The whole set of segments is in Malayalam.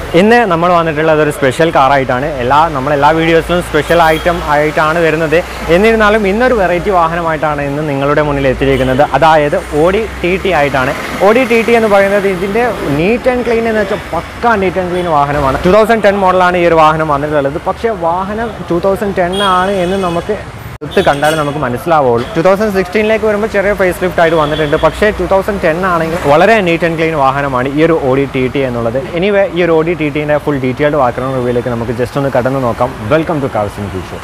ഇന്ന് നമ്മൾ വന്നിട്ടുള്ളത് ഒരു സ്പെഷ്യൽ കാറായിട്ടാണ് എല്ലാ നമ്മൾ എല്ലാ വീഡിയോസിലും സ്പെഷ്യൽ ഐറ്റം ആയിട്ടാണ് വരുന്നത് എന്നിരുന്നാലും ഇന്നൊരു വെറൈറ്റി വാഹനമായിട്ടാണ് ഇന്ന് നിങ്ങളുടെ മുന്നിൽ എത്തിയിരിക്കുന്നത് അതായത് ഓഡി ടി ടി ആയിട്ടാണ് ഓഡി ടി ടി എന്ന് പറയുന്നത് ഇതിൻ്റെ നീറ്റ് ആൻഡ് ക്ലീൻ എന്ന് വെച്ചാൽ പക്ക നീറ്റ് ആൻഡ് ക്ലീൻ വാഹനമാണ് ടു തൗസൻഡ് ടെൻ മോഡലാണ് ഈ ഒരു വാഹനം വന്നിട്ടുള്ളത് പക്ഷേ വാഹനം ടു തൗസൻഡ് ടെൻ ആണ് എന്ന് നമുക്ക് എടുത്ത് കണ്ടാൽ നമുക്ക് മനസ്സിലാവുള്ളൂ ടു തൗസൻഡ് സിക്സ്റ്റീനിലേക്ക് വരുമ്പോൾ ചെറിയ ഫേസ് ലിഫ്റ്റ് ആയിട്ട് വന്നിട്ടുണ്ട് പക്ഷേ ടു തൗസൻഡ് ടെൻ ആണെങ്കിൽ വളരെ നീറ്റ് ആൻഡ് ക്ലീൻ വാഹനമാണ് ഈ ഒരു ഓഡി ടി ടി എന്നുള്ളത് എനിവേ ഈ ഒരു ഓഡി ടി ടിൻ്റെ ഫുൾ ഡീറ്റെയിൽഡ് വാഹനം റിവ്യൂയിലേക്ക് നമുക്ക് ജസ്റ്റ് ഒന്ന് കടന്നു നോക്കാം വെൽക്കം ടു കാർസിൻ ഫീച്ചർ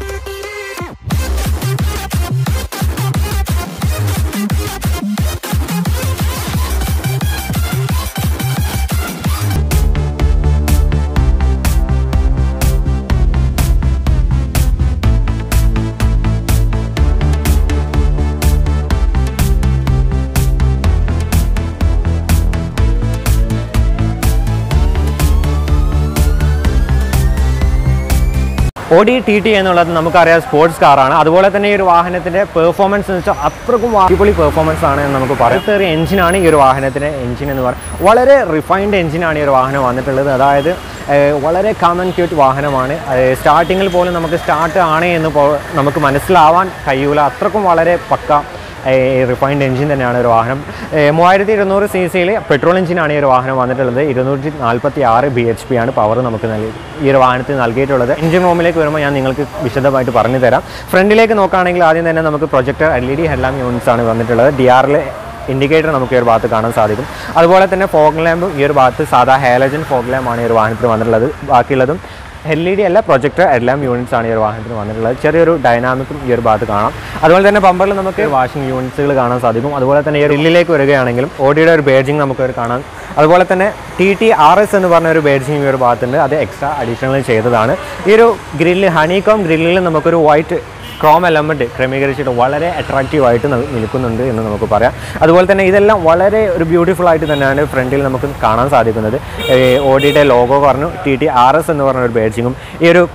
ഓഡി ടി ടി എന്നുള്ളത് നമുക്കറിയാം സ്പോർട്സ് കാറാണ് അതുപോലെ തന്നെ ഈ ഒരു വാഹനത്തിന്റെ പെർഫോമൻസ് എന്ന് വെച്ചാൽ അത്രക്കും അടിപൊളി പെർഫോമൻസ് ആണ് എന്ന് നമുക്ക് പറയാം ചെറിയ എഞ്ചിനാണ് ഈ ഒരു വാഹനത്തിന്റെ എഞ്ചിൻ എന്ന് പറയുന്നത് വളരെ റിഫൈൻഡ് എഞ്ചിനാണ് ഈ ഒരു വാഹനം വന്നിട്ടുള്ളത് അതായത് ഏഹ്, വളരെ കാമൻ ക്യൂട്ട് വാഹനമാണ് സ്റ്റാർട്ടിങ്ങിൽ പോലും നമുക്ക് സ്റ്റാർട്ട് ആണ് എന്ന് പോ- നമുക്ക് മനസ്സിലാവാൻ കഴിയൂല അത്രക്കും വളരെ പക്ക റിഫൈൻഡ് എഞ്ചിൻ തന്നെയാണ് ഒരു വാഹനം ഏഹ് മൂവായിരത്തി ഇരുന്നൂറ് സി സിയിൽ പെട്രോൾ എഞ്ചിനാണ് ഈ ഒരു വാഹനം വന്നിട്ടുള്ളത് ഇരുന്നൂറ്റി നാൽപ്പത്തി ആറ് ബി എച്ച് പി ആണ് പവർ നമുക്ക് നൽകി ഈ ഒരു വാഹനത്തിന് നൽകിയിട്ടുള്ളത് എഞ്ചിൻ റൂമിലേക്ക് വരുമ്പോൾ ഞാൻ നിങ്ങൾക്ക് വിശദമായിട്ട് പറഞ്ഞു തരാം ഫ്രണ്ടിലേക്ക് നോക്കുകയാണെങ്കിൽ ആദ്യം തന്നെ നമുക്ക് projector L E D headlamp units ആണ് വന്നിട്ടുള്ളത് ഡി ആറിൽ ഇൻഡിക്കേറ്റർ നമുക്ക് ഈ ഒരു ഭാഗത്ത് കാണാൻ സാധിക്കും അതുപോലെ തന്നെ ഫോഗ് ലാമ്പും ഈ ഒരു ഭാഗത്ത് സാധാ ഹാലജൻ ഫോഗ് ലാമ്പാണ് ഈ ഒരു വാഹനത്തിൽ വന്നിട്ടുള്ളത് ബാക്കിയുള്ളതും എൽ ഇ ഡി അല്ല പ്രൊജക്ടർ എല്ലാം യൂണിറ്റ്സ് ആണ് ഈ ഒരു വാഹനത്തിന് വന്നിട്ടുള്ളത് ചെറിയൊരു ഡൈനാമിക്കും ഈ ഒരു ഭാഗത്ത് കാണാം അതുപോലെ തന്നെ ബമ്പറിൽ നമുക്ക് വാഷിംഗ് യൂണിറ്റ്സുകൾ കാണാൻ സാധിക്കും അതുപോലെ തന്നെ ഈ ഒരു ഗ്രില്ലിലേക്ക് വരികയാണെങ്കിലും ഓഡിയുടെ ഒരു ബേജിങ് നമുക്ക് ഒരു കാണാം അതുപോലെ തന്നെ ടി ടി ആർ എസ് എന്ന് പറഞ്ഞ ഒരു ബേജിങ് ഈ ഒരു ഭാഗത്തുണ്ട് അത് എക്സ്ട്രാ അഡീഷണൽ ചെയ്തതാണ് ഈ ഒരു ഗ്രില്ല് ഹണികോം ഗ്രില്ലിൽ നമുക്കൊരു വൈറ്റ് ക്രോം എലമെൻറ്റ് ക്രമീകരിച്ചിട്ട് വളരെ അട്രാക്റ്റീവ് ആയിട്ട് ന- നിൽക്കുന്നുണ്ട് എന്ന് നമുക്ക് പറയാം അതുപോലെ തന്നെ ഇതെല്ലാം വളരെ ഒരു ബ്യൂട്ടിഫുൾ ആയിട്ട് തന്നെയാണ് ഫ്രണ്ടിൽ നമുക്ക് കാണാൻ സാധിക്കുന്നത് ഓഡിയുടെ ലോഗോ പറഞ്ഞു ടി ടി ആർ എസ് എന്ന് പറഞ്ഞ ഒരു ബേഡ്ജിങ്ങും ഈ ഒരു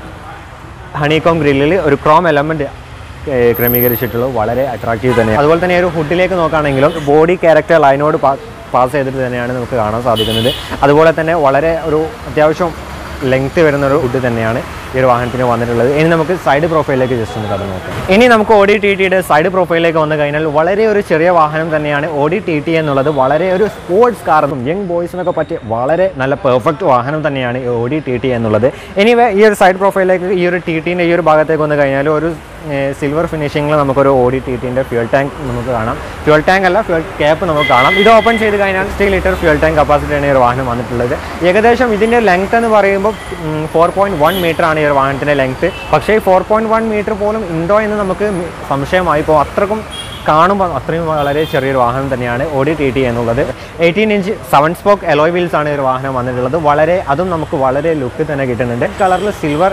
ഹണികോം ഗ്രില്ലിൽ ഒരു ക്രോം എലമെൻറ്റ് ക്രമീകരിച്ചിട്ടുള്ളത് വളരെ അട്രാക്റ്റീവ് തന്നെയാണ് അതുപോലെ തന്നെ ഈ ഒരു ഹുഡിലേക്ക് നോക്കുകയാണെങ്കിലും ബോഡി ക്യാരക്ടർ ലൈനോട് പാസ് ചെയ്തിട്ട് തന്നെയാണ് നമുക്ക് കാണാൻ സാധിക്കുന്നത് അതുപോലെ തന്നെ വളരെ ഒരു അത്യാവശ്യം ലെങ്ത് വരുന്ന ഒരു ഹുഡ് തന്നെയാണ് ഈ ഒരു വാഹനത്തിന് വന്നിട്ടുള്ളത് ഇനി നമുക്ക് സൈഡ് പ്രൊഫൈലിലേക്ക് ജസ്റ്റ് ഒന്ന് കടന്നു നോക്കാം ഇനി നമുക്ക് ഓഡി ടി ടിയുടെ സൈഡ് പ്രൊഫൈലിലേക്ക് വന്നു കഴിഞ്ഞാൽ വളരെ ഒരു ചെറിയ വാഹനം തന്നെയാണ് ഓഡി ടി ടി എന്നുള്ളത് വളരെ ഒരു സ്പോർട്സ് കാർക്കും യങ് ബോയ്സിനൊക്കെ പറ്റിയ വളരെ നല്ല പെർഫെക്റ്റ് വാഹനം തന്നെയാണ് ഈ ഓഡി ടി ടി എന്നുള്ളത് എനിവേ ഈ ഒരു സൈഡ് പ്രൊഫൈലിലേക്ക് ഈ ഒരു ടി ടീൻ്റെ ഈ ഒരു ഭാഗത്തേക്ക് വന്നു കഴിഞ്ഞാൽ ഒരു സിൽവർ ഫിനിഷിങ്ങിൽ നമുക്കൊരു ഓഡി ടി ടീൻ്റെ ഫ്യൂൽ ടാങ്ക് നമുക്ക് കാണാം ഫ്യൂൽ ടാങ്ക് അല്ല ഫ്യൂൽ ക്യാപ്പ് നമുക്ക് കാണാം ഇത് ഓപ്പൺ ചെയ്ത് കഴിഞ്ഞാൽ സിക്സ്റ്റി ലിറ്റർ ഫ്യൂൽ ടാങ്ക് കപ്പാസിറ്റിയാണ് ഈ ഒരു വാഹനം വന്നിട്ടുള്ളത് ഏകദേശം ഇതിൻ്റെ ലെങ്ത് എന്ന് പറയുമ്പോൾ ഫോർ പോയിൻറ്റ് വൺ മീറ്റർ ആണ് ഈ ഒരു വാഹനത്തിൻ്റെ ലെങ്ത് പക്ഷേ ഈ ഫോർ പോയിൻറ്റ് വൺ മീറ്റർ പോലും ഉണ്ടോ എന്ന് നമുക്ക് മി- സംശയമായി ഇപ്പോൾ അത്രക്കും കാണുമ്പോൾ അത്രയും വളരെ ചെറിയൊരു വാഹനം തന്നെയാണ് ഓഡി ടി ടി എന്നുള്ളത് eighteen inch seven spoke alloy wheels ആണ് ഈ ഒരു വാഹനം വന്നിട്ടുള്ളത് വളരെ അതും നമുക്ക് വളരെ ലുക്ക് തന്നെ കിട്ടുന്നുണ്ട് കളറിൽ സിൽവർ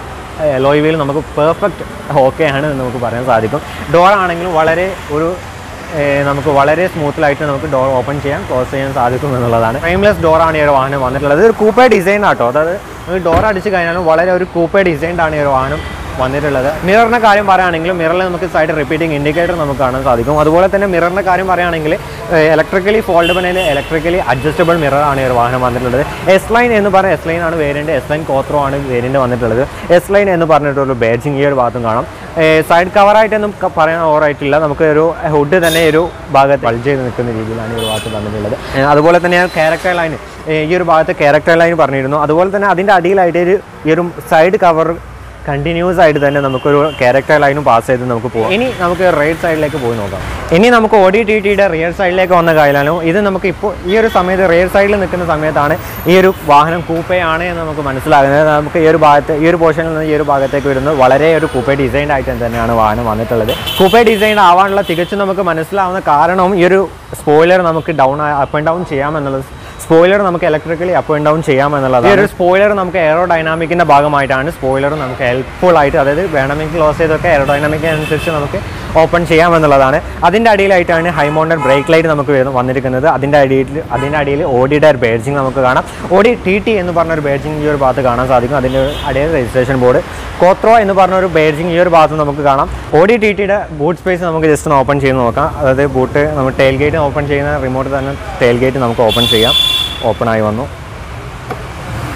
ലോയ് വീൽ നമുക്ക് പെർഫെക്റ്റ് ഓക്കെ ആണ് എന്ന് നമുക്ക് പറയാൻ സാധിക്കും ഡോർ ആണെങ്കിലും വളരെ ഒരു ഏഹ്, നമുക്ക് വളരെ സ്മൂത്തിലായിട്ട് നമുക്ക് ഡോർ ഓപ്പൺ ചെയ്യാൻ ക്ലോസ് ചെയ്യാൻ സാധിക്കും എന്നുള്ളതാണ് ഫ്രെയിംലെസ് ഡോറാണ് ഈ ഒരു വാഹനം വന്നിട്ടുള്ളത് ഇത് ഒരു കൂപ്പേ ഡിസൈൻ ആട്ടോ അതായത് നമുക്ക് ഡോർ അടിച്ച് കഴിഞ്ഞാലും വളരെ ഒരു കൂപ്പേ ഡിസൈൻഡ് ആണ് ഈ ഒരു വാഹനം വന്നിട്ടുള്ളത് മിററിൻ്റെ കാര്യം പറയുകയാണെങ്കിൽ മിററിൽ നമുക്ക് സൈഡ് റിപ്പീറ്റിംഗ് ഇൻഡിക്കേറ്റർ നമുക്ക് കാണാൻ സാധിക്കും അതുപോലെ തന്നെ മിററിൻ്റെ കാര്യം പറയുകയാണെങ്കിൽ ഇലക്ട്രിക്കലി ഫോൾഡബിളിൽ ഇലക്ട്രിക്കലി അഡ്ജസ്റ്റബിൾ മിറർ ആണ് ഈ ഒരു വാഹനം വന്നിട്ടുള്ളത് എസ് ലൈൻ എന്ന് പറഞ്ഞ എസ് ലൈൻ ആണ് വേരിയൻ്റ് എസ് ലൈൻ കോത്രോ ആണ് വേരിയൻ്റ് വന്നിട്ടുള്ളത് എസ് ലൈൻ എന്ന് പറഞ്ഞിട്ടൊരു ബാഡ്ജിങ് ഈ ഒരു ഭാഗത്തും കാണാം സൈഡ് കവറായിട്ടൊന്നും ക- പറയാൻ ഓവറായിട്ടില്ല നമുക്ക് ഒരു ഹുഡ് തന്നെ ഒരു ഭാഗത്ത് ബൾജ് ചെയ്ത് നിൽക്കുന്ന രീതിയിലാണ് ഈ ഒരു ഭാഗത്ത് വന്നിട്ടുള്ളത് ഏ, അതുപോലെ തന്നെ ക്യാരക്ടർ ലൈൻ ഈ ഒരു ഭാഗത്ത് ക്യാരക്ടർ ലൈൻ പറഞ്ഞിരുന്നു അതുപോലെ തന്നെ അതിൻ്റെ അടിയിലായിട്ട് ഒരു ഈ ഒരു സൈഡ് കവർ കണ്ടിന്യൂസ് ആയിട്ട് തന്നെ നമുക്കൊരു ക്യാരക്ടർ ലൈനും പാസ് ചെയ്ത് നമുക്ക് പോകാം ഇനി നമുക്ക് റൈറ്റ് സൈഡിലേക്ക് പോയി നോക്കാം ഇനി നമുക്ക് ഒ ഡി ടി ടിയുടെ റിയർ സൈഡിലേക്ക് വന്ന കാര്യം ഇത് നമുക്ക് ഇപ്പോൾ ഈ ഒരു സമയത്ത് റിയർ സൈഡിൽ നിൽക്കുന്ന സമയത്താണ് ഈ ഒരു വാഹനം കൂപ്പയാണ് എന്ന് നമുക്ക് മനസ്സിലാകുന്നത് നമുക്ക് ഈ ഒരു ഭാഗത്ത് ഈ ഒരു പോർഷനിൽ നിന്ന് ഈ ഒരു ഭാഗത്തേക്ക് വരുന്നത് വളരെ ഒരു കൂപ്പേ ഡിസൈൻഡ് ആയിട്ട് തന്നെയാണ് വാഹനം വന്നിട്ടുള്ളത് കൂപ്പേ ഡിസൈൻ ആവാനുള്ള തികച്ചും നമുക്ക് മനസ്സിലാവുന്ന കാരണവും ഈ ഒരു സ്പോയിലർ നമുക്ക് ഡൗൺ അപ്പ് ആൻഡ് ഡൗൺ ചെയ്യാമെന്നുള്ളത് സ്പോയിലർ നമുക്ക് ഇലക്ട്രിക്കലി അപ്പ് ആൻഡ് ഡൗൺ ചെയ്യാമെന്നുള്ളത് ഈ ഒരു സ്പോയിലർ നമുക്ക് എയറോ ഡൈനാമിക്കിന്റെ ഭാഗമായിട്ടാണ് സ്പോയിലർ നമുക്ക് ഹെൽപ്ഫുൾ ആയിട്ട് അതായത് വേണമെങ്കിൽ ക്ലോസ് ചെയ്തൊക്കെ എയറോ ഡൈനാമിക് അനുസരിച്ച് നമുക്ക് ഓപ്പൺ ചെയ്യാമെന്നുള്ളതാണ് അതിൻ്റെ അടിയിലായിട്ടാണ് ഹൈ മൗണ്ടഡ് ബ്രേക്ക് ലൈറ്റ് നമുക്ക് വരുന്ന- വന്നിരിക്കുന്നത് അതിൻ്റെ അടിയിൽ അതിൻ്റെ അടിയിൽ ഓഡിയുടെ ഒരു ബേഡ്ജിങ് നമുക്ക് കാണാം ഓഡി ടി ടി എന്ന് പറഞ്ഞ ഒരു ബേഡ്ജിങ് ഈ ഒരു ഭാഗത്ത് കാണാൻ സാധിക്കും അതിൻ്റെ അടിയിൽ രജിസ്ട്രേഷൻ ബോർഡ് കോത്രോ എന്ന് പറഞ്ഞ ഒരു ബേഡ്ജിങ് ഈ ഒരു ഭാഗത്ത് നമുക്ക് കാണാം ഓഡി ടി ടിയുടെ ബൂട്ട് സ്പേസ് നമുക്ക് ജസ്റ്റ് ഒന്ന് ഓപ്പൺ ചെയ്ത് നോക്കാം അതായത് ബൂട്ട് നമ്മൾ ടെയിൽ ഗേറ്റ് ഓപ്പൺ ചെയ്യുന്ന റിമോട്ട് തന്നെ ടെയിൽ ഗേറ്റ് നമുക്ക് ഓപ്പൺ ചെയ്യാം ഓപ്പൺ ആയി വന്നു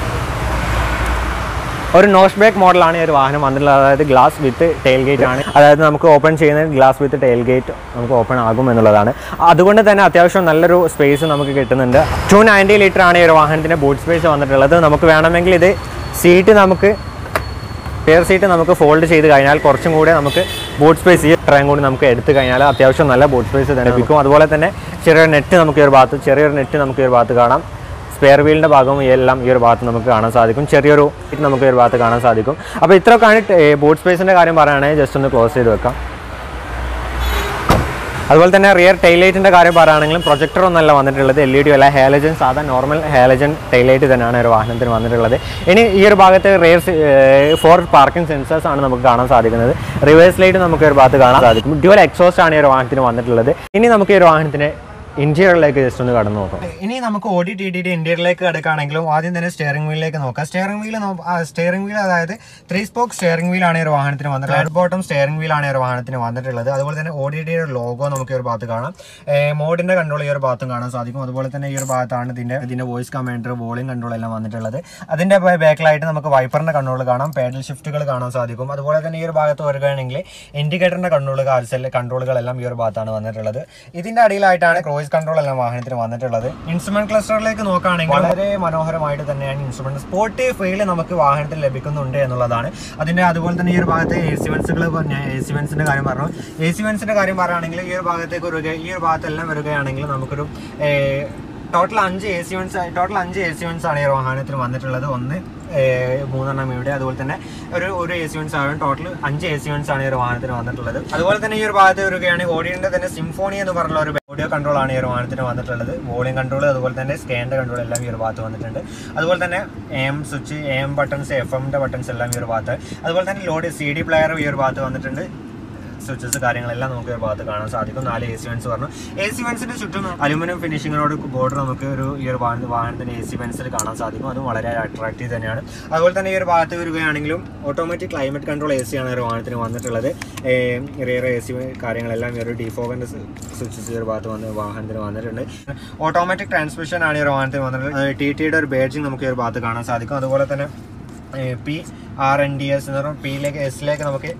ഒരു നോസ് ബ്രേക്ക് മോഡലാണ് ഈ ഒരു വാഹനം വന്നിട്ടുള്ളത് അതായത് ഗ്ലാസ് വിത്ത് ടെയിൽ ഗേറ്റ് ആണ് അതായത് നമുക്ക് ഓപ്പൺ ചെയ്യുന്ന ഗ്ലാസ് വിത്ത് ടെയിൽ ഗേറ്റ് നമുക്ക് ഓപ്പൺ ആകും എന്നുള്ളതാണ് അതുകൊണ്ട് തന്നെ അത്യാവശ്യം നല്ലൊരു സ്പേസ് നമുക്ക് കിട്ടുന്നുണ്ട് ടു നയൻറ്റി ലിറ്റർ ആണ് ഈ ഒരു വാഹനത്തിൻ്റെ ബൂട്ട് സ്പേസ് വന്നിട്ടുള്ളത് നമുക്ക് വേണമെങ്കിൽ ഇത് സീറ്റ് നമുക്ക് പെയർ സീറ്റ് നമുക്ക് ഫോൾഡ് ചെയ്ത് കഴിഞ്ഞാൽ കുറച്ചും കൂടെ നമുക്ക് ബൂട്ട് സ്പേസ് ഈ ഇത്രയും കൂടി നമുക്ക് എടുത്തു കഴിഞ്ഞാൽ അത്യാവശ്യം നല്ല ബൂട്ട് സ്പേസ് തന്നെ ലഭിക്കും അതുപോലെ തന്നെ ചെറിയൊരു നെറ്റ് നമുക്ക് ഈ ഒരു ഭാഗത്ത് ചെറിയൊരു നെറ്റ് നമുക്ക് ഈ ഒരു ഭാഗത്ത് കാണാം സ്പെയർ വീലിൻ്റെ ഭാഗവും എല്ലാം ഈ ഒരു ഭാഗത്ത് നമുക്ക് കാണാൻ സാധിക്കും ചെറിയൊരു ഇത് നമുക്ക് ഈ ഒരു ഭാഗത്ത് കാണാൻ സാധിക്കും അപ്പോൾ ഇത്രയൊക്കെയാണ് ബൂട്ട് സ്പേസിൻ്റെ കാര്യം പറയുകയാണെങ്കിൽ ജസ്റ്റ് ഒന്ന് ക്ലോസ് ചെയ്ത് വെക്കാം അതുപോലെ തന്നെ റിയർ ടൈലൈറ്റിൻ്റെ കാര്യം പറയുകയാണെങ്കിലും പ്രൊജക്ടർ ഒന്നല്ല വന്നിട്ടുള്ളത് എൽ ഇ ഡി അല്ല ഹാലജൻ സാധാ നോർമൽ ഹാലജൻ ടൈലൈറ്റ് തന്നെയാണ് ഒരു വാഹനത്തിന് വന്നിട്ടുള്ളത് ഇനി ഈ ഒരു ഭാഗത്ത് റിയർ ഫോർ പാർക്കിംഗ് സെൻസേഴ്സ് ആണ് നമുക്ക് കാണാൻ സാധിക്കുന്നത് റിവേഴ്സ് ലൈറ്റ് നമുക്ക് ഈ ഒരു ഭാഗത്ത് കാണാൻ സാധിക്കും ഡ്യുവൽ എക്സോസ്റ്റ് ആണ് ഈ ഒരു വാഹനത്തിന് വന്നിട്ടുള്ളത് ഇനി നമുക്ക് ഈ ഒരു വാഹനത്തിന് ഇന്റീരിയറിലേക്ക് ജസ്റ്റ് ഒന്ന് കടന്നു നോക്കാം ഇനി നമുക്ക് ഓടി ടി ടിയുടെ ഇന്റീരിയറിലേക്ക് കിടക്കുകയാണെങ്കിലും ആദ്യം തന്നെ സ്റ്റിയറിംഗ് വീലിലേക്ക് നോക്കാം സ്റ്റിയറിംഗ് വീൽ സ്റ്റിയറിംഗ് വീൽ അതായത് ത്രീ സ്പോക്ക് സ്റ്റിയറിംഗ് വീലാണ് ഈ ഒരു വാഹനത്തിന് വന്നിട്ടുള്ളത് റെഡ് ബോട്ടം സ്റ്റിയറിംഗ് വീലാണ് ഈ ഒരു വാഹനത്തിന് വന്നിട്ടുള്ളത് അതുപോലെ തന്നെ ഓടി ടിയുടെ ലോഗോ നമുക്ക് ഈ ഒരു ഭാഗത്ത് കാണാം മോഡിന്റെ കൺട്രോൾ ഈ ഒരു ഭാഗത്തും കാണാൻ സാധിക്കും അതുപോലെ തന്നെ ഈ ഒരു ഭാഗത്താണ് ഇതിന്റെ ഇതിന്റെ വോയിസ് കമാൻഡർ വോളിയം കൺട്രോൾ എല്ലാം വന്നിട്ടുള്ളത് അതിന്റെ ബാക്കിലായിട്ട് നമുക്ക് വൈപ്പറിന്റെ കൺട്രോൾ കാണാം പാഡൽ ഷിഫ്റ്റുകൾ കാണാൻ സാധിക്കും അതുപോലെ തന്നെ ഈ ഒരു ഭാഗത്ത് വരികയാണെങ്കിൽ ഇൻഡിക്കേറ്ററിന്റെ കൺട്രോൾ കാർസെൽ കൺട്രോളുകളെല്ലാം ഈ ഒരു ഭാഗത്താണ് വന്നിട്ടുള്ളത് ഇതിന്റെ അടിയിലായിട്ടാണ് ക്രോയിസ് കൺട്രോൾ എല്ലാം വാഹനത്തിന് വന്നിട്ടുള്ളത് ഇൻസ്ട്രുമെന്റ് ക്ലസ്റ്ററിലേക്ക് നോക്കുകയാണെങ്കിൽ വളരെ മനോഹരമായിട്ട് തന്നെയാണ് ഇൻസ്ട്രുമെന്റ് സ്പോർട്ടി ഫീൽ നമുക്ക് വാഹനത്തിൽ ലഭിക്കുന്നുണ്ട് എന്നുള്ളതാണ് അതിന്റെ അതുപോലെ തന്നെ ഈ ഒരു ഭാഗത്ത് എ സി വെൻസുകൾ ഞാൻ എ സി വെൻസിന്റെ കാര്യം പറഞ്ഞു എ സി വെൻസിന്റെ കാര്യം പറയുകയാണെങ്കിൽ ഈ ഒരു ഭാഗത്തേക്ക് വരിക ഈ ഒരു ഭാഗത്തെല്ലാം വരികയാണെങ്കിൽ നമുക്കൊരു ടോട്ടൽ അഞ്ച് എ സി വെൻസ് ടോട്ടൽ അഞ്ച് എ സി വെൻസ് ആണ് ഈ ഒരു വാഹനത്തിന് വന്നിട്ടുള്ളത് ഒന്ന് ഏഹ് മൂന്നെണ്ണം ഇവിടെ അതുപോലെ തന്നെ ഒരു ഒരു എ സി വെൻസ് ആണ് ടോട്ടൽ അഞ്ച് എ സി വെൻസ് ആണ് ഈ ഒരു വാഹനത്തിന് വന്നിട്ടുള്ളത് അതുപോലെ തന്നെ ഈ ഒരു ഭാഗത്ത് വരികയാണെങ്കിൽ ഓഡിയോന്റെ തന്നെ സിംഫോണി എന്ന് പറഞ്ഞുള്ള ഒരു ഓഡിയോ കൺട്രോൾ ആണ് ഈ ഒരു വാഹനത്തിന് വന്നിട്ടുള്ളത് വോളിയം കൺട്രോൾ അതുപോലെ തന്നെ സ്കാനിന്റെ കൺട്രോൾ എല്ലാം ഈ ഒരു ഭാഗത്ത് വന്നിട്ടുണ്ട് അതുപോലെ തന്നെ M switch M buttons F എമ്മിന്റെ ബട്ടൺസ് എല്ലാം ഈ ഒരു ഭാഗത്ത് അതുപോലെ തന്നെ ലോഡ് സി ഡി പ്ലെയർ ഈ ഒരു ഭാഗത്ത് വന്നിട്ടുണ്ട് സ്വിച്ചസ് കാര്യങ്ങളെല്ലാം നമുക്ക് ഒരു ഭാഗത്ത് കാണാൻ സാധിക്കും നാല് എ സി വെൻസ് പറഞ്ഞു എ സി വെൻസിന്റെ ചുറ്റും അലുമിനിയം ഫിനിഷിങ്ങിനോട് ബോർഡർ നമുക്ക് ഒരു ഈ ഒരു വാഹന വാഹനത്തിന് എ സി വെൻസിൽ കാണാൻ സാധിക്കും അതും വളരെ അട്രാക്റ്റീവ് തന്നെയാണ് അതുപോലെ തന്നെ ഈ ഒരു ഭാഗത്ത് വരികയാണെങ്കിലും automatic climate control A C ആണ് ഒരു വാഹനത്തിന് വന്നിട്ടുള്ളത് റിയർ എ സി കാര്യങ്ങളെല്ലാം ഈ ഒരു ഡിഫോഗിന്റെ സ്വിച്ചസ് ഈ ഒരു ഭാഗത്ത് വന്ന് വാഹനത്തിന് വന്നിട്ടുണ്ട് ഓട്ടോമാറ്റിക് ട്രാൻസ്മിഷൻ ആണ് ഈ ഒരു വാഹനത്തിന് വന്നിട്ടുള്ളത് ടി ടിയുടെ ഒരു ബേഡ്ജിങ് നമുക്ക് ഈ ഒരു ഭാഗത്ത് കാണാൻ സാധിക്കും അതുപോലെ തന്നെ P R N D S എന്ന് പറഞ്ഞാൽ പിയിലേക്ക് എസിലേക്ക് നമുക്ക്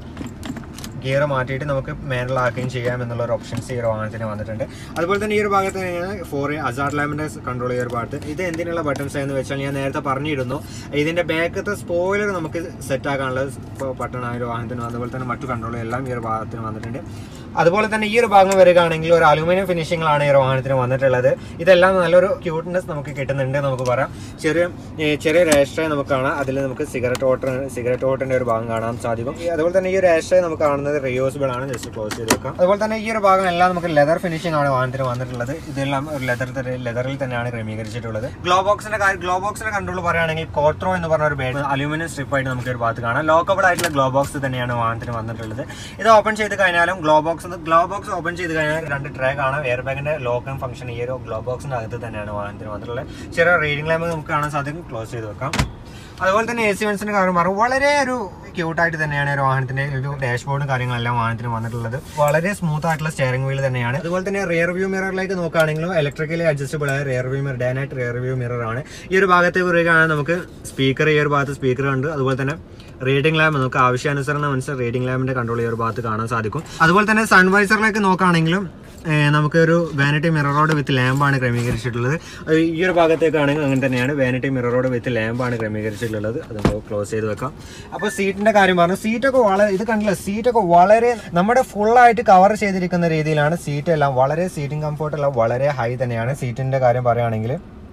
ഗിയർ മാറ്റിയിട്ട് നമുക്ക് മാനുവലാക്കുകയും ചെയ്യാം എന്നുള്ള ഒരു ഓപ്ഷൻസ് ഈ ഒരു വാഹനത്തിന് വന്നിട്ടുണ്ട് അതുപോലെ തന്നെ ഈ ഒരു ഭാഗത്ത് ഫോർ അസാർ ലാമിൻ്റെ കൺട്രോൾ ഈ ഒരു ഭാഗത്ത് ഇത് എന്തിനുള്ള ബട്ടൺസ് എന്ന് വെച്ചാൽ ഞാൻ നേരത്തെ പറഞ്ഞിരുന്നു ഇതിൻ്റെ ബാക്കത്തെ സ്പോയിലർ നമുക്ക് സെറ്റ് ആക്കാനുള്ള ബട്ടൺ ആ ഒരു വാഹനത്തിന് അതുപോലെ തന്നെ മറ്റു കൺട്രോൾ എല്ലാം ഈ ഒരു ഭാഗത്തിന് വന്നിട്ടുണ്ട് അതുപോലെ തന്നെ ഈ ഒരു ഭാഗം വരികയാണെങ്കിൽ ഒരു അലുമിനിയം ഫിനിഷിങ്ങിലാണ് ഈ ഒരു വാഹനത്തിന് വന്നിട്ടുള്ളത് ഇതെല്ലാം നല്ലൊരു ക്യൂട്ട്നെസ് നമുക്ക് കിട്ടുന്നുണ്ട് നമുക്ക് പറയാം ചെറിയ ഏ, ചെറിയ രാഷ്ട്രയെ നമുക്ക് കാണാം അതിൽ നമുക്ക് സിഗരറ്റ് ഓട്ടർ സിഗരറ്റ് ഓട്ടറിന്റെ ഒരു ഭാഗം കാണാൻ സാധിക്കും ഈ അതുപോലെ തന്നെ ഈ ഒരു രാഷ്ട്രയെ നമുക്ക് കാണുന്നത് റിയൂസിബിൾ ആണ് ജസ്റ്റ് ക്ലോസ് ചെയ്ത് വെക്കാം അതുപോലെ തന്നെ ഈ ഒരു ഭാഗം എല്ലാം നമുക്ക് ലെതർ ഫിനിഷിംഗ് ആണ് വാഹനത്തിന് വന്നിട്ടുള്ളത് ഇതെല്ലാം ഒരു ലെതർ ലെതറിൽ തന്നെയാണ് ക്രമീകരിച്ചിട്ടുള്ളത് ഗ്ലോ ബോക്സിന്റെ ഗ്ലോ ബോക്സിന്റെ കൺട്രോൾ പറയുകയാണെങ്കിൽ കോത്രോ എന്ന് പറഞ്ഞ ഒരു ബേഡ് അലുമിനിയം സ്ട്രിപ്പ് ആയിട്ട് നമുക്ക് ഒരു ഭാഗത്ത് കാണാം ലോക്കബിൾ ആയിട്ടുള്ള ഗ്ലോ ബോക്സ് തന്നെയാണ് വാഹനത്തിന് വന്നിട്ടുള്ളത് ഇത് ഓപ്പൺ ചെയ്ത് കഴിഞ്ഞാലും glove box glove box open ചെയ്ത് കഴിഞ്ഞാൽ രണ്ട് ട്രേ കാണാം എയർ ബാഗിന്റെ ലോക്കും ഫംഗ്ഷൻ ഈ ഒരു ഗ്ലോ ബോക്സിന്റെ അകത്ത് തന്നെയാണ് വാഹനത്തിന് വന്നിട്ടുള്ളത് ചെറിയ റീഡിംഗ് ലാമ്പ് നമുക്ക് കാണാൻ സാധിക്കും ക്ലോസ് ചെയ്ത് വെക്കാം അതുപോലെ തന്നെ എ സി വെൻസിന്റെ കാര്യം പറഞ്ഞു വളരെ ഒരു ക്യൂട്ടായിട്ട് തന്നെയാണ് ഒരു വാഹനത്തിന്റെ ഒരു ഡാഷ്ബോർഡും കാര്യങ്ങളെല്ലാം വാഹനത്തിന് വന്നിട്ടുള്ളത് വളരെ സ്മൂത്ത് ആയിട്ടുള്ള സ്റ്റിയറിംഗ് വീൽ തന്നെയാണ് അതുപോലെ തന്നെ റിയർ വ്യൂ മിററിലേക്ക് നോക്കുകയാണെങ്കിലും ഇലക്ട്രിക്കലി അഡ്ജസ്റ്റബിൾ ആയ റിയർ വ്യൂ മിറർ ഡാനായിട്ട് റിയർ വ്യൂ മിറർ ആണ് ഈ ഒരു ഭാഗത്തേക്ക് വരികയാണെങ്കിൽ നമുക്ക് സ്പീക്കർ ഈ ഒരു ഭാഗത്ത് സ്പീക്കർ ഉണ്ട് അതുപോലെ തന്നെ റീഡിംഗ് ലാമ്പ് നമുക്ക് ആവശ്യാനുസരണം മനസ്സിൽ റീഡിംഗ് ലാമ്പിന്റെ കൺട്രോൾ ഈ ഒരു ഭാഗത്ത് കാണാൻ സാധിക്കും അതുപോലെ തന്നെ സൺവൈസറിലേക്ക് നോക്കുകയാണെങ്കിലും ഏഹ് നമുക്കൊരു വാനിറ്റി മിററോട് വിത്ത് ലാമ്പാണ് ക്രമീകരിച്ചിട്ടുള്ളത് അത് ഈ ഒരു ഭാഗത്തേക്കാണെങ്കിൽ അങ്ങനെ തന്നെയാണ് വാനിറ്റി മിററോട് വിത്ത് ലാമ്പാണ് ക്രമീകരിച്ചിട്ടുള്ളത് അത് നമുക്ക് ക്ലോസ് ചെയ്ത് വെക്കാം അപ്പോൾ സീറ്റിന്റെ കാര്യം പറഞ്ഞു സീറ്റൊക്കെ വളരെ ഇത് കണ്ടില്ല സീറ്റൊക്കെ വളരെ നമ്മുടെ ഫുള്ളായിട്ട് കവർ ചെയ്തിരിക്കുന്ന രീതിയിലാണ് സീറ്റ് എല്ലാം വളരെ സീറ്റിംഗ് കംഫർട്ട് എല്ലാം വളരെ ഹൈ തന്നെയാണ് സീറ്റിന്റെ കാര്യം പറയുകയാണെങ്കിൽ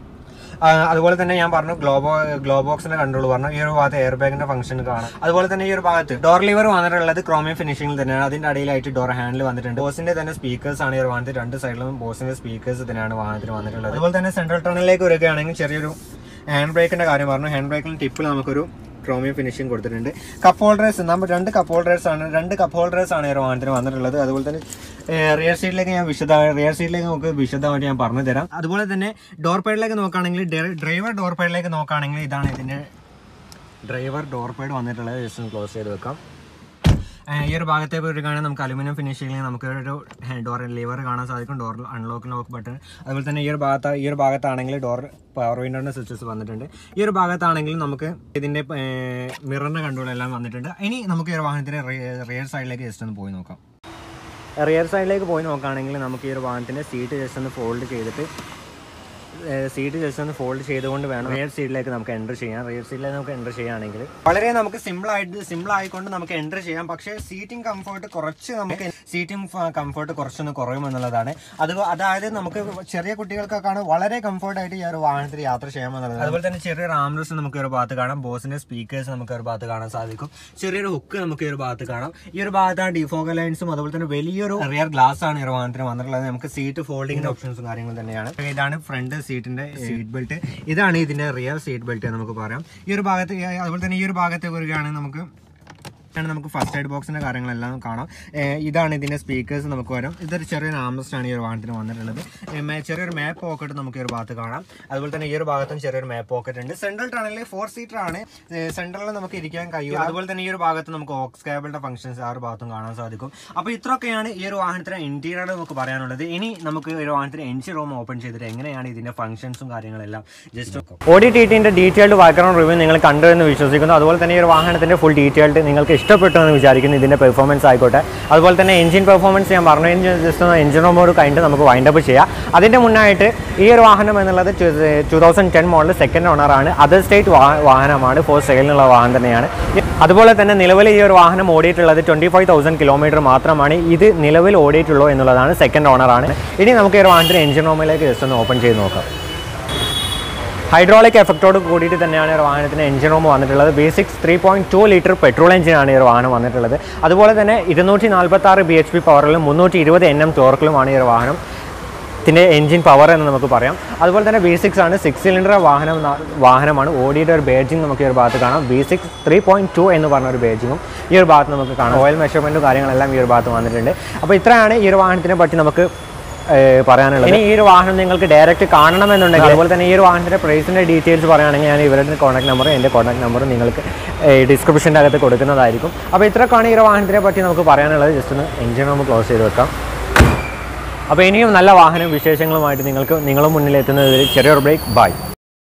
ആ, അതുപോലെ തന്നെ ഞാൻ പറഞ്ഞു ഗ്ലോബോ ഗ്ലോ ബോക്സിന്റെ കൺട്രോൾ പറഞ്ഞു ഈ ഒരു ഭാഗത്ത് എയർ ബാഗിന്റെ ഫംഗ്ഷൻ കാണാം അതുപോലെ തന്നെ ഈ ഒരു ഭാഗത്ത് ഡോർ ലിവർ വന്നിട്ടുള്ളത് ക്രോമിയം ഫിനിഷിംഗിൽ തന്നെയാണ് അതിന്റെ അടിയിലായിട്ട് ഡോർ ഹാൻഡിൽ വന്നിട്ടുണ്ട് ബോസിന്റെ തന്നെ സ്പീക്കേഴ്സ് ആണ് ഈ ഒരു വാഹനത്തിൽ രണ്ട് സൈഡിലും ബോസിന്റെ സ്പീക്കേഴ്സ് തന്നെയാണ് വാഹനത്തിന് വന്നിട്ടുള്ളത് അതുപോലെ തന്നെ സെൻട്രൽ ടണലിലേക്ക് വരികയാണെങ്കിൽ ചെറിയൊരു ഹാൻഡ് ബ്രേക്കിന്റെ കാര്യം പറഞ്ഞു ഹാൻഡ് ബ്രേക്കിന് ടിപ്പിൽ നമുക്കൊരു ക്രോമിയം ഫിനിഷിംഗ് കൊടുത്തിട്ടുണ്ട് കപ്പ് ഹോൾഡേഴ്സ് നമ്മൾ രണ്ട് കപ്പ് ഹോൾഡേഴ്സ് ആണ് രണ്ട് കപ്പ് ഹോൾഡേഴ്സ് ആണ് ഈ ഒരു വാഹനത്തിന് വന്നിട്ടുള്ളത് അതുപോലെ തന്നെ റിയർ സീറ്റിലേക്ക് ഞാൻ വിശദമായി റിയർ സീറ്റിലേക്ക് നമുക്ക് വിശദമായിട്ട് ഞാൻ പറഞ്ഞു തരാം അതുപോലെ തന്നെ ഡോർ പേഡിലേക്ക് നോക്കുകയാണെങ്കിൽ ഡ്രൈവർ ഡോർ പേഡിലേക്ക് നോക്കുകയാണെങ്കിൽ ഇതാണ് ഇതിന്റെ ഡ്രൈവർ ഡോർ പേഡ് വന്നിട്ടുള്ളത് ജസ്റ്റ് ഒന്ന് ക്ലോസ് ചെയ്ത് വെക്കാം ഈ ഒരു ഭാഗത്തേക്ക് വരികയാണെങ്കിൽ നമുക്ക് അലുമിനിയം ഫിനിഷിംഗിൽ നമുക്ക് ഒരു ഡോർ ലിവർ കാണാൻ സാധിക്കും ഡോർ അൺലോക്ക് ലോക്ക് ബട്ടൺ അതുപോലെ തന്നെ ഈ ഒരു ഭാഗത്ത് ഈ ഒരു ഭാഗത്താണെങ്കിൽ ഡോർ പവർ വിൻഡോന്റെ സ്വിച്ചസ് വന്നിട്ടുണ്ട് ഈ ഒരു ഭാഗത്താണെങ്കിൽ നമുക്ക് ഇതിന്റെ മിററിന്റെ കൺട്രോൾ എല്ലാം വന്നിട്ടുണ്ട് ഇനി നമുക്ക് ഈ ഒരു വാഹനത്തിന്റെ റിയർ സൈഡിലേക്ക് ജസ്റ്റ് ഒന്ന് പോയി നോക്കാം റിയർ സൈഡിലേക്ക് പോയി നോക്കുകയാണെങ്കിൽ നമുക്ക് ഈ ഒരു വാഹനത്തിന്റെ സീറ്റ് ജസ്റ്റ് ഒന്ന് ഫോൾഡ് ചെയ്തിട്ട് സീറ്റ് ജസ്റ്റ് ഒന്ന് ഫോൾഡ് ചെയ്തുകൊണ്ട് വേണം റിയർ സീറ്റിലേക്ക് നമുക്ക് എൻ്റർ ചെയ്യാം റിയർ സീറ്റിലേക്ക് നമുക്ക് എൻ്റർ ചെയ്യുകയാണെങ്കിൽ വളരെ നമുക്ക് സിമ്പിൾ ആയിട്ട് സിമ്പിൾ ആയിക്കൊണ്ട് നമുക്ക് എൻ്റർ ചെയ്യാം പക്ഷേ സീറ്റിംഗ് കംഫർട്ട് കുറച്ച് നമുക്ക് സീറ്റിംഗ് കംഫർട്ട് കുറച്ചൊന്ന് കുറയും എന്നുള്ളതാണ് അത് അതായത് നമുക്ക് ചെറിയ കുട്ടികൾക്കൊക്കെയാണ് വളരെ കംഫർട്ട് ആയിട്ട് ഈ ഒരു വാഹനത്തിൽ യാത്ര ചെയ്യാമെന്നുള്ളത് അതുപോലെ തന്നെ ചെറിയൊരു ആംബ്രസ് നമുക്ക് ഒരു ഭാഗത്ത് കാണാം ബോസിന്റെ സ്പീക്കേഴ്സ് നമുക്ക് ഒരു ഭാഗത്ത് കാണാൻ സാധിക്കും ചെറിയൊരു ഹുക്ക് നമുക്ക് ഈ ഒരു ഭാഗത്ത് കാണാം ഈ ഒരു ഭാഗത്താണ് ഡിഫോഗ ലൈൻസും അതുപോലെ തന്നെ വലിയൊരു റിയർ ഗ്ലാസ് ആണ് ഈ ഒരു വാഹനത്തിന് വന്നിട്ടുള്ളത് നമുക്ക് സീറ്റ് ഫോൾഡിങ്ങിന്റെ ഓപ്ഷൻസും കാര്യങ്ങളും തന്നെയാണ് ഇതാണ് ഫ്രണ്ട് സീറ്റിന്റെ സീറ്റ് ബെൽറ്റ് ഇതാണ് ഇതിന്റെ റിയർ സീറ്റ് ബെൽറ്റ് നമുക്ക് പറയാം ഈ ഒരു ഭാഗത്ത് ഈ- അതുപോലെ തന്നെ ഈ ഒരു ഭാഗത്ത് വരികയാണെങ്കിൽ നമുക്ക് ആണ് നമുക്ക് ഫസ്റ്റ് എയ്ഡ് ബോക്സിന്റെ കാര്യങ്ങളെല്ലാം കാണാം ഏഹ് ഇതാണ് ഇതിന്റെ സ്പീക്കേഴ്സ് നമുക്ക് വരും ഇതൊരു ചെറിയൊരു ആംബ്രസ്റ്റ് ആണ് ഈ ഒരു വാഹനത്തിന് വന്നിട്ടുള്ളത് ഏഹ് മേ- ചെറിയൊരു മാപ്പ് പോക്കറ്റ് നമുക്ക് ഈ ഒരു ഭാഗത്ത് കാണാം അതുപോലെ തന്നെ ഈ ഒരു ഭാഗത്തും ചെറിയൊരു മാപ്പ് പോക്കറ്റ് ഉണ്ട് സെൻട്രൽ ടണലിൽ ഫോർ സീറ്റർ ആണ് സെൻട്രലിൽ നമുക്ക് ഇരിക്കാൻ കഴിയും അതുപോലെ തന്നെ ഈ ഒരു ഭാഗത്ത് നമുക്ക് ഓക്സ് കേബിളിന്റെ ഫംഗ്ഷൻസ് ആ ഒരു ഭാഗത്തും കാണാൻ സാധിക്കും അപ്പോൾ ഇത്രയൊക്കെയാണ് ഈ ഒരു വാഹനത്തിന് ഇന്റീരിയർ നമുക്ക് പറയാനുള്ളത് ഇനി നമുക്ക് ഈ ഒരു വാഹനത്തിന് എൻജിൻ റൂം ഓപ്പൺ ചെയ്തിട്ട് എങ്ങനെയാണ് ഇതിന്റെ ഫംഗ്ഷൻസും കാര്യങ്ങളെല്ലാം ജസ്റ്റ് ഓഡി ടി ടിന്റെ ഡീറ്റെയിൽഡ് ബാക്ക്ഗ്രൗണ്ട് റിവ്യൂ നിങ്ങൾ കണ്ടു എന്ന് വിശ്വസിക്കുന്നു അതുപോലെ തന്നെ ഈ ഒരു വാഹനത്തിന്റെ ഫുൾ ഡീറ്റെയിൽഡ് നിങ്ങൾക്ക് ഇഷ്ടപ്പെട്ടു എന്ന് വിചാരിക്കുന്നു ഇതിന്റെ പെർഫോമൻസ് ആയിക്കോട്ടെ അതുപോലെ തന്നെ എഞ്ചിൻ പെർഫോമൻസ് ഞാൻ പറഞ്ഞു കഴിഞ്ഞാൽ ജസ്റ്റ് ഒന്ന് എഞ്ചിൻ റൂമോട് കഴിഞ്ഞിട്ട് നമുക്ക് വൈൻഡപ്പ് ചെയ്യാം അതിന്റെ മുന്നായിട്ട് ഈ ഒരു വാഹനം എന്നുള്ളത് two thousand ten model second ഓണറാണ് അതർ സ്റ്റേറ്റ് വാഹനമാണ് ഫോർ സെയിലിനുള്ള വാഹനം തന്നെയാണ് അതുപോലെ തന്നെ നിലവിൽ ഈ ഒരു വാഹനം ഓടിയിട്ടുള്ളത് ട്വൻറ്റി ഫൈവ് തൗസൻഡ് കിലോമീറ്റർ മാത്രമാണ് ഇത് നിലവിൽ ഓടിയിട്ടുള്ളൂ എന്നുള്ളതാണ് സെക്കൻഡ് ഓണറാണ് ഇനി നമുക്ക് ഈ ഒരു വാഹനത്തിന് എഞ്ചിൻ റൂമിലേക്ക് ജസ്റ്റ് ഒന്ന് ഓപ്പൺ ചെയ്ത് നോക്കാം ഹൈഡ്രോളിക് എഫക്റ്റോട് കൂടിയിട്ട് തന്നെയാണ് ഈ ഒരു വാഹനത്തിന് എഞ്ചിൻ റൂം വന്നിട്ടുള്ളത് basics three point two litre petrol എഞ്ചിനാണ് ഈ ഒരു വാഹനം വന്നിട്ടുള്ളത് അതുപോലെ തന്നെ ഇരുന്നൂറ്റി നാൽപ്പത്തി ആറ് ബി എച്ച് പി പവറിലും മുന്നൂറ്റി ഇരുപത് എൻ എം ടോർക്കിലുമാണ് ഈ ഒരു വാഹനം ത്തിൻ്റെ എഞ്ചിൻ പവർ എന്ന് നമുക്ക് പറയാം അതുപോലെ തന്നെ ബി സിക്സ് ആണ് സിക്സ് സിലിണ്ടർ വാഹനം ന- വാഹനമാണ് ഓടിയുടെ ഒരു ബേജിങ് നമുക്ക് ഈ ഒരു ഭാഗത്ത് കാണാം B six three point two എന്ന് പറഞ്ഞ ഒരു ബേജിങ്ങും ഈ ഒരു ഭാഗത്ത് നമുക്ക് കാണാം ഓയിൽ മെഷർമെൻറ്റും കാര്യങ്ങളെല്ലാം ഈ ഒരു ഭാഗത്ത് വന്നിട്ടുണ്ട് അപ്പോൾ ഇത്രയാണ് ഈ ഒരു വാഹനത്തിനെ പറ്റി നമുക്ക് ഏഹ് പറയാനുള്ളത് ഇനി ഈ ഒരു വാഹനം നിങ്ങൾക്ക് ഡയറക്റ്റ് കാണണമെന്നുണ്ടെങ്കിൽ അതുപോലെ തന്നെ ഈ ഒരു വാഹനത്തിന്റെ പ്രൈസിന്റെ ഡീറ്റെയിൽസ് പറയുകയാണെങ്കിൽ ഞാൻ ഇവരുടെ കോൺടാക്ട് നമ്പറും എൻ്റെ കോൺടാക്ട് നമ്പറും നിങ്ങൾക്ക് ഡിസ്ക്രിപ്ഷൻ്റെ അകത്ത് കൊടുക്കുന്നതായിരിക്കും അപ്പോൾ ഇത്രയൊക്കെയാണ് ഈ ഒരു വാഹനത്തിനെ പറ്റി നമുക്ക് പറയാനുള്ളത് ജസ്റ്റ് ഒന്ന് എഞ്ചിൻ നമുക്ക് ക്ലോസ് ചെയ്ത് വെക്കാം അപ്പോൾ ഇനിയും നല്ല വാഹന വിശേഷങ്ങളുമായിട്ട് നിങ്ങൾക്ക് നിങ്ങളുടെ മുന്നിൽ എത്തുന്നതിൽ ചെറിയൊരു ബ്രേക്ക് ബൈ